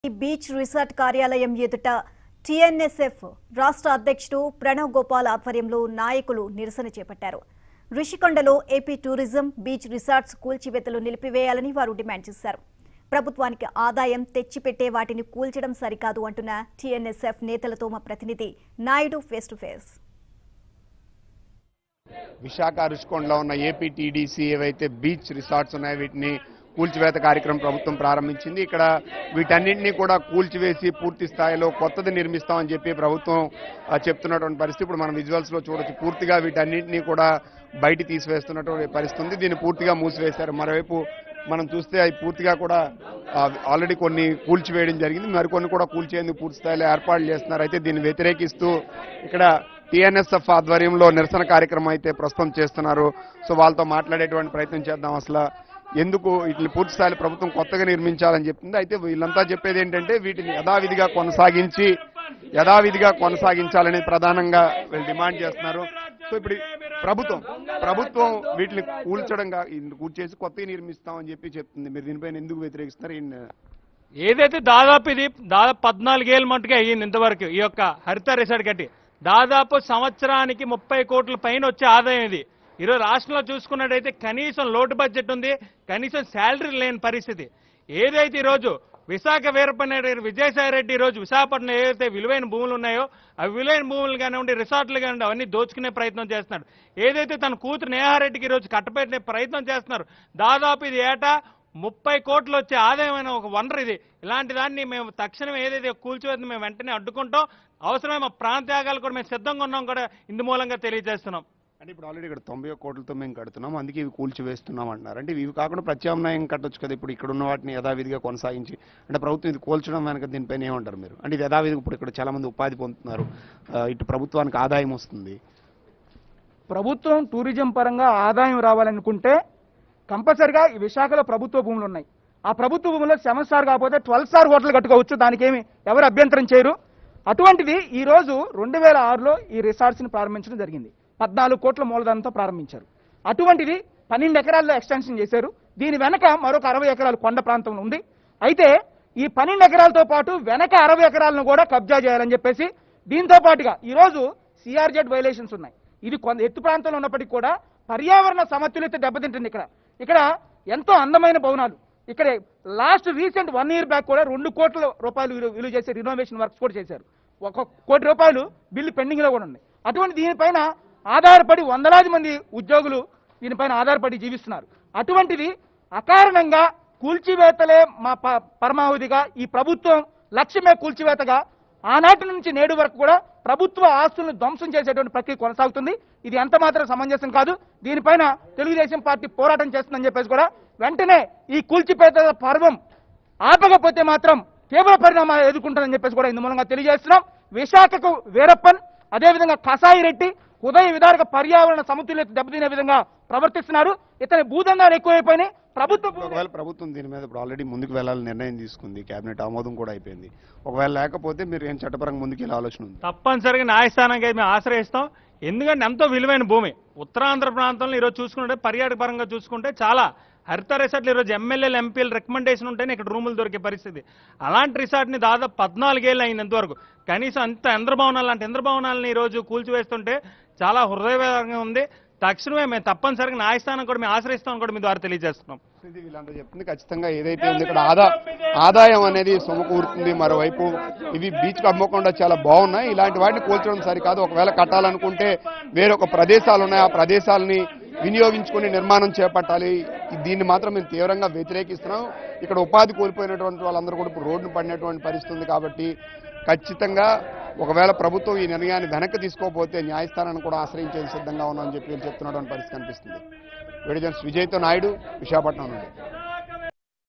ఈ beach resort కార్యాలయం ఎదుట టీఎన్ఎస్ఎఫ్ రాష్ట్ర అధ్యక్షుడు ప్రణవ్ గోపాల్ ఆధ్వర్యంలో నాయకులు నిరసన చేపట్టారు ఋషికొండలో ఏపీ టూరిజం బీచ్ రిసార్ట్స్ కూల్చివేతలు నిలిపివేయాలని వారు డిమాండ్ చేశారు ప్రభుత్వానికి ఆదాయం తెచ్చిపెట్టే వాటిని కూల్చడం సరికాదు అంటున్న టీఎన్ఎస్ఎఫ్ నేతలతో మా ప్రతినిధి Naidu face to face Visakha రుషికొండలో ఉన్న ఏపీ టీడీసీ ఏవైతే బీచ్ రిసార్ట్స్ ఉన్నాయో వీటిని కూల్చివేత కార్యక్రమం ప్రభుత్వం ప్రారంభించింది ఇక్కడ వీటన్నింటినీ కూడా కూల్చివేసి పూర్తి స్థాయిలో కొత్తది నిర్మిస్తామని చెప్పి ప్రభుత్వం ఆ, చెప్తున్నటువంటి పరిస్థితి ఇప్పుడు మనం విజువల్స్ లో చూడొచ్చు పూర్తిగా వీటన్నింటినీ కూడా బయట తీసివేస్తున్నటువంటి పరిస్థితి ఉంది దీన్ని పూర్తిగా మూసివేశారు మరోవైపు మనం చూస్తే అవి పూర్తిగా కూడా ఆల్రెడీ కొన్ని కూల్చివేయడం జరిగింది మరికొన్ని కూడా కూల్చేందుకు పూర్తి స్థాయిలో ఏర్పాట్లు చేస్తున్నారు అయితే దీన్ని వ్యతిరేకిస్తూ ఇక్కడ టీఎన్ఎస్ఎఫ్ ఆధ్వర్యంలో నిరసన కార్యక్రమం అయితే ప్రస్తుతం చేస్తున్నారు సో వాళ్ళతో మాట్లాడేటువంటి ప్రయత్నం చేద్దాం అసలు ఎందుకు వీటిని పూర్తి స్థాయిలో ప్రభుత్వం కొత్తగా నిర్మించాలని చెప్తుంది అయితే వీళ్ళంతా చెప్పేది ఏంటంటే వీటిని యథావిధిగా కొనసాగించి యథావిధిగా కొనసాగించాలని ప్రధానంగా వీళ్ళు డిమాండ్ చేస్తున్నారు సో ఇప్పుడు ప్రభుత్వం ప్రభుత్వం వీటిని కూల్చడంగా కూల్చేసి కొత్తగా నిర్మిస్తామని చెప్పి చెప్తుంది మీరు దీనిపైన ఎందుకు వ్యతిరేకిస్తున్నారు ఈయన ఏదైతే దాదాపు ఇది దాదాపు పద్నాలుగేళ్ళ మట్టుకే అయ్యింది ఇంతవరకు ఈ యొక్క హరిత రిసార్ట్ కట్టి దాదాపు సంవత్సరానికి ముప్పై కోట్ల పైన వచ్చే ఆదాయం ఇది ఈరోజు రాష్ట్రంలో చూసుకున్నట్టయితే కనీసం లోటు బడ్జెట్ ఉంది కనీసం శాలరీ లేని పరిస్థితి ఏదైతే ఈరోజు విశాఖ వీరపల్లి విజయసాయి రెడ్డి ఈరోజు విశాఖపట్నం ఏదైతే విలువైన భూములు ఉన్నాయో ఆ విలువైన భూములు కానివ్వండి రిసార్ట్లు కానివ్వండి అవన్నీ దోచుకునే ప్రయత్నం చేస్తున్నాడు ఏదైతే తన కూతురు నేహారెడ్డికి ఈరోజు కట్టబెట్టే ప్రయత్నం చేస్తున్నారు దాదాపు ఇది ఏటా ముప్పై కోట్లు వచ్చే ఆదాయమైన ఒక వనరు ఇది ఇలాంటి దాన్ని మేము తక్షణం ఏదైతే కూల్చివేత మేము వెంటనే అడ్డుకుంటాం అవసరమైన మా ప్రాంత్యాగాలు కూడా మేము సిద్ధంగా ఉన్నాం కూడా ఇందు మూలంగా తెలియజేస్తున్నాం అంటే ఇప్పుడు ఆల్రెడీ ఇక్కడ తొంభై ఒక్క కోట్లతో మేము కడుతున్నాం అందుకే ఇవి కూల్చివేస్తున్నాం అంటున్నారు అంటే ఇవి కాకుండా ప్రత్యామ్నాయం కట్టొచ్చు కదా ఇప్పుడు ఇక్కడ ఉన్న వాటిని యథావిధిగా కొనసాగించి అంటే ప్రభుత్వం ఇది కూల్చడం వెనక దీనిపైన ఏమంటారు మీరు అంటే ఇది యథావిధిగా ఇప్పుడు ఇక్కడ చాలా మంది ఉపాధి పొందుతున్నారు ఆ, ఇటు ప్రభుత్వానికి ఆదాయం వస్తుంది ప్రభుత్వం టూరిజం పరంగా ఆదాయం రావాలనుకుంటే కంపల్సరిగా ఈ విశాఖలో ప్రభుత్వ భూములు ఉన్నాయి ఆ ప్రభుత్వ భూముల్లో సెవెన్ స్టార్ కాకపోతే ట్వెల్వ్ స్టార్ హోటల్ కట్టుకోవచ్చు దానికి ఏమి ఎవరు అభ్యంతరం చేయరు అటువంటిది ఈ రోజు రెండు వేల ఆరులో ఈ రిసార్ట్స్ని ప్రారంభించడం జరిగింది పద్నాలుగు కోట్ల మూలధనంతో ప్రారంభించారు అటువంటిది పన్నెండు ఎకరాల్లో ఎక్స్టెన్షన్ చేశారు దీని వెనక మరొక అరవై ఎకరాలు కొండ ప్రాంతంలో ఉంది అయితే ఈ పన్నెండు ఎకరాలతో పాటు వెనక అరవై ఎకరాలను కూడా కబ్జా చేయాలని చెప్పేసి దీంతో పాటుగా ఈ రోజు సిఆర్జెడ్ వైలేషన్స్ ఉన్నాయి ఇది కొంత ఎత్తు ప్రాంతంలో ఉన్నప్పటికీ కూడా పర్యావరణ సమతుల్యత దెబ్బతింటుంది ఇక్కడ ఇక్కడ ఎంతో అందమైన భవనాలు ఇక్కడ last recent one year back కూడా రెండు కోట్ల రూపాయలు విలువ విలువ చేసే రినోవేషన్ వర్క్స్ కూడా చేశారు ఒక కోటి రూపాయలు బిల్లు పెండింగ్ లో కూడా ఉంది అటువంటి దీనిపైన ఆధారపడి వందలాది మంది ఉద్యోగులు దీనిపైన ఆధారపడి జీవిస్తున్నారు అటువంటిది అకారణంగా కూల్చివేతలే మా ప- పరమావధిగా ఈ ప్రభుత్వం లక్ష్యమే కూల్చివేతగా ఆనాటి నుంచి నేడు వరకు కూడా ప్రభుత్వ ఆస్తులను ధ్వంసం చేసేటువంటి ప్రక్రియ కొనసాగుతుంది ఇది ఎంత మాత్రం సమంజసం కాదు దీనిపైన తెలుగుదేశం పార్టీ పోరాటం చేస్తుందని చెప్పేసి కూడా వెంటనే ఈ కూల్చిపేత పర్వం ఆపకపోతే మాత్రం తీవ్ర పరిణామాలు ఎదుర్కొంటుందని చెప్పేసి కూడా ఇందు మూలంగా తెలియజేస్తున్నాం విశాఖకు వీరప్పన్ అదేవిధంగా కసాయి రెడ్డి ఉదయ విధారక పర్యావరణ సమతుల్యత దెబ్బతినే విధంగా ప్రవర్తిస్తున్నారు ఇతని భూదందాలు ఎక్కువైపోయినాయి ప్రభుత్వ భూ- ఒకవేళ ప్రభుత్వం దీని మీద ఇప్పుడు ఆల్రెడీ ముందుకు వెళ్ళాలని నిర్ణయం తీసుకుంది కేబినెట్ ఆమోదం కూడా అయిపోయింది ఒకవేళ లేకపోతే మీరు ఏం చట్టపరంగా ముందుకు వెళ్ళే ఆలోచన ఉంది తప్పనిసరిగా న్యాయస్థానానికి అయితే మేము ఆశ్రయిస్తాం ఎందుకంటే ఎంతో విలువైన భూమి ఉత్తరాంధ్ర ప్రాంతంలో ఈరోజు చూసుకుంటే పర్యాటక పరంగా చూసుకుంటే చాలా హరిత రిసార్ట్లు ఈరోజు ఎమ్మెల్యేలు ఎంపీలు రికమెండేషన్ ఉంటేనే ఇక్కడ రూములు దొరికే పరిస్థితి అలాంటి రిసార్ట్ని దాదాపు పద్నాలుగేళ్ళు అయింది ఇంతవరకు కనీసం అంత ఇంద్రభవనాలు లాంటి ఇంద్రభవనాలను ఈరోజు కూల్చివేస్తుంటే చాలా హృదయవేదంగా ఉంది తక్షణమే మేము తప్పనిసరిగా న్యాయస్థానం కూడా మేము ఆశ్రయిస్తామని కూడా మీ ద్వారా తెలియజేస్తున్నాం ఇది వీళ్ళంతా చెప్తుంది ఖచ్చితంగా ఏదైతే ఉంది ఇక్కడ ఆదా ఆదాయం అనేది సమకూరుతుంది మరోవైపు ఇవి బీచ్ అమ్మకుండా చాలా బాగున్నాయి ఇలాంటి వాటిని కూల్చడం సరికాదు ఒకవేళ కట్టాలనుకుంటే వేరొక ప్రదేశాలు ఉన్నాయి ఆ ప్రదేశాలని వినియోగించుకుని నిర్మాణం చేపట్టాలి దీన్ని మాత్రం మేము తీవ్రంగా వ్యతిరేకిస్తున్నాం ఇక్కడ ఉపాధి కోల్పోయినటువంటి వాళ్ళందరూ కూడా ఇప్పుడు రోడ్డును పడినటువంటి పరిస్థితి ఉంది కాబట్టి ఖచ్చితంగా ఒకవేళ ప్రభుత్వం ఈ నిర్ణయాన్ని వెనక్కి తీసుకోకపోతే న్యాయస్థానాన్ని కూడా ఆశ్రయించేది సిద్ధంగా ఉన్నామని చెప్పి వీళ్ళు చెప్తున్నటువంటి పరిస్థితి కనిపిస్తుంది విడిజన్స్ విజయ్తో నాయుడు విశాఖపట్నం నుండి